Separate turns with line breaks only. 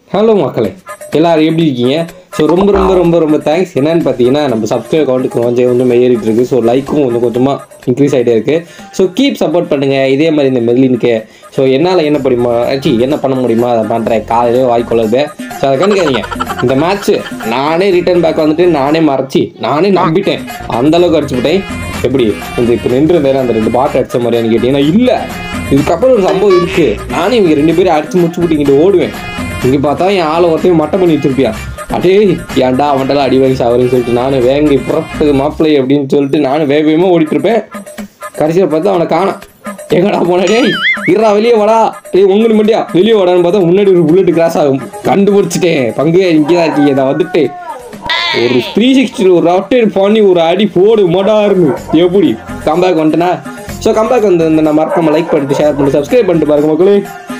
hello மக்களே எல்லாரும் எப்படி இருக்கீங்க ஸோ ரொம்ப ரொம்ப ரொம்ப ரொம்ப தேங்க்ஸ் என்னன்னு பார்த்தீங்கன்னா நம்ம சப்ஸ்கிரைப் கவுண்ட்டுக்கு கொஞ்சம் கொஞ்சம் ஏறிட்டு இருக்கு ஸோ லைக்கும் கொஞ்சம் கொஞ்சமாக இன்க்ரீஸ் ஆகிட்டே இருக்கு ஸோ கீப் சப்போர்ட் பண்ணுங்க இதே மாதிரி இந்த மெர்லினுக்கு ஸோ என்னால் என்ன முடியுமா ஆச்சு என்ன பண்ண முடியுமா அதை பண்ணுறேன் காலையிலே வாய்க்கொள்ளுது ஸோ அதை கண்டுக்காதீங்க இந்த மேட்ச்சு நானே ரிட்டர்ன் பேக் வந்துட்டு நானே மறைச்சி நானே நம்பிட்டேன் அந்த அளவுக்கு அடிச்சுவிட்டேன் எப்படி இந்த இப்போ நின்று வேற அந்த ரெண்டு பாட்டு அடிச்ச மாதிரியான்னு கேட்டீங்கன்னா இல்லை இதுக்கப்புறம் ஒரு சம்பவம் இருக்கு நானே இவங்க ரெண்டு பேரும் அடிச்சு முடிச்சு விட்டு இங்கிட்டு ஓடுவேன் இங்க பார்த்தா என் ஆளை ஒருத்தையும் மட்டம் பண்ணி வச்சிருப்பியா அடே ஏன்டா அவன்டெல்லாம் அடி வாங்கி சாவரின்னு சொல்லிட்டு நானும் வேங்கி புறப்பு மாப்பிள்ளை அப்படின்னு சொல்லிட்டு நானும் வேக வேகமாக ஓடிட்டு இருப்பேன் கடைசியில் பார்த்தா அவனை காணோம் எங்கடா போன டேய் இருடா வெளியே வாடா டேய் உங்களுக்கு மட்டும் வெளியே வாடான்னு பார்த்தா முன்னாடி ஒரு புல்லட் கிராஸ் ஆகும் கண்டுபிடிச்சிட்டேன் பங்கு இங்கே தான் இருக்கீங்க நான் வந்துட்டேன் ஒரு த்ரீ சிக்ஸ்டி ஒரு ரொட்டேட் பண்ணி ஒரு அடி போடு மொடாருன்னு எப்படி கம்பேக் வந்துட்டேனா ஸோ கம்பேக் வந்து இந்த நான் மறக்காம லைக் பண்ணிட்டு ஷேர் பண்ணிட்டு சப்ஸ்கிரைப் பண்ணிட்டு பாருங்க மக்களே